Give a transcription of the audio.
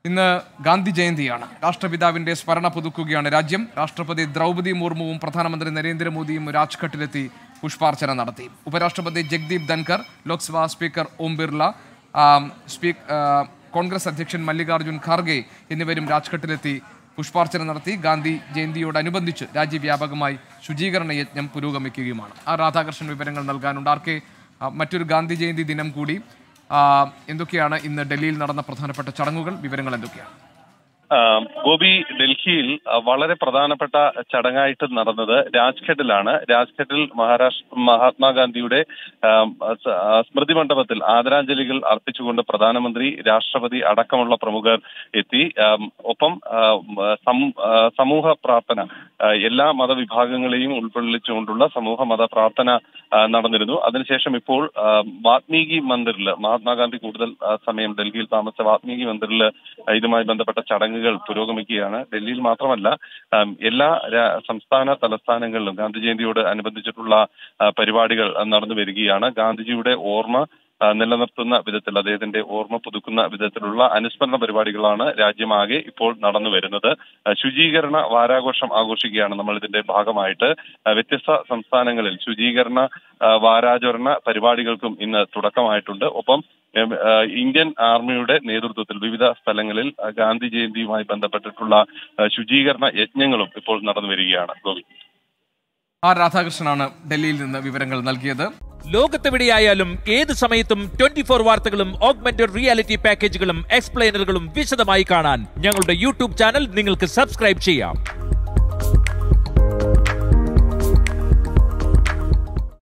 ഇന്ന് ഗാന്ധി ജയന്തിയാണ് രാഷ്ട്രപിതാവിന്റെ സ്മരണ പുതുക്കുകയാണ് രാജ്യം രാഷ്ട്രപതി ദ്രൗപദി മുർമുവും പ്രധാനമന്ത്രി നരേന്ദ്രമോദിയും രാജ്ഘട്ടിലെത്തി പുഷ്പാർച്ചന നടത്തി ഉപരാഷ്ട്രപതി ജഗ്ദീപ് ധൻകർ ലോക്സഭാ സ്പീക്കർ ഓം ബിർള ആം, സ്പീക്ക് ആ, കോൺഗ്രസ് അധ്യക്ഷൻ മല്ലികാർജ്ജുൻ ഖാർഗെ എന്നിവരും രാജ്ഘട്ടിലെത്തി പുഷ്പാർച്ചന നടത്തി ഗാന്ധി ജയന്തിയോടനുബന്ധിച്ച് രാജ്യവ്യാപകമായി ശുചീകരണ യജ്ഞം പുരോഗമിക്കുകയുമാണ് ആ രാധാകൃഷ്ണൻ വിവരങ്ങൾ നൽകാനുണ്ട് ആർക്കെ ആ, മറ്റൊരു ഗാന്ധി ജയന്തി ദിനം കൂടി ആ, എന്തൊക്കെയാണ് ഇന്ന് ഡൽഹിയിൽ നടന്ന പ്രധാനപ്പെട്ട ചടങ്ങുകൾ വിവരങ്ങൾ എന്തൊക്കെയാണ് ആ, ഗോപി ഡൽഹിയിൽ ആ, വളരെ പ്രധാനപ്പെട്ട ചടങ്ങായിട്ട് നടന്നത് രാജ്ഘട്ടിലാണ് രാജ്ഘട്ടിൽ മഹാരാഷ്ട്ര മഹാത്മാഗാന്ധിയുടെ ആ, സ- ആ, സ്മൃതി മണ്ഡപത്തിൽ ആദരാഞ്ജലികൾ അർപ്പിച്ചുകൊണ്ട് പ്രധാനമന്ത്രി രാഷ്ട്രപതി അടക്കമുള്ള പ്രമുഖർ എത്തി ആ, ഒപ്പം ആ, സം- ആ, സമൂഹ പ്രാർത്ഥന ആ, എല്ലാ മതവിഭാഗങ്ങളെയും ഉൾക്കൊള്ളിച്ചുകൊണ്ടുള്ള സമൂഹ മത പ്രാർത്ഥന ആ, നടന്നിരുന്നു അതിനുശേഷം ഇപ്പോൾ ആ, വാത്മീകി മന്ദിറിൽ മഹാത്മാഗാന്ധി കൂടുതൽ ആ, സമയം ഡൽഹിയിൽ താമസിച്ച വാത്മീകി മന്ദിറിൽ ആ, ഇതുമായി ബന്ധപ്പെട്ട ചടങ്ങുകൾ പുരോഗമിക്കുകയാണ് ഡൽഹിയിൽ മാത്രമല്ല ആം, എല്ലാ രാ- സംസ്ഥാന തലസ്ഥാനങ്ങളിലും ഗാന്ധി ജയന്തിയോട് അനുബന്ധിച്ചിട്ടുള്ള ആ, പരിപാടികൾ ആ, നടന്നു വരികയാണ് ഗാന്ധിജിയുടെ ഓർമ്മ ആ, നിലനിർത്തുന്ന വിധത്തിൽ അദ്ദേഹത്തിന്റെ ഓർമ്മ പുതുക്കുന്ന വിധത്തിലുള്ള അനുസ്മരണ പരിപാടികളാണ് രാജ്യമാകെ ഇപ്പോൾ നടന്നു വരുന്നത് ആ, ശുചീകരണ വാരാഘോഷം ആഘോഷിക്കുകയാണ് നമ്മൾ ഇതിന്റെ ഭാഗമായിട്ട് ആ, വ്യത്യസ്ത സംസ്ഥാനങ്ങളിൽ ശുചീകരണ ആ, വാരാചരണ പരിപാടികൾക്കും ഇന്ന് തുടക്കമായിട്ടുണ്ട് ഒപ്പം എം, ആ, ഇന്ത്യൻ ആർമിയുടെ നേതൃത്വത്തിൽ വിവിധ സ്ഥലങ്ങളിൽ ആ, ഗാന്ധി ജയന്തിയുമായി ബന്ധപ്പെട്ടിട്ടുള്ള ആ, ശുചീകരണ യജ്ഞങ്ങളും ഇപ്പോൾ നടന്നു വരികയാണ് ഗോപി ആർ രാധാകൃഷ്ണനാണ് ഡൽഹിയിൽ നിന്ന് വിവരങ്ങൾ നൽകിയത് ലോകത്തെവിടെയായാലും ഏത് സമയത്തും ട്വന്റി ഫോർ വാർത്തകളും ഓഗ്മെന്റഡ് റിയാലിറ്റി പാക്കേജുകളും എക്സ്പ്ലെയിനറുകളും വിശദമായി കാണാൻ ഞങ്ങളുടെ യൂട്യൂബ് ചാനൽ നിങ്ങൾക്ക് സബ്സ്ക്രൈബ് ചെയ്യാം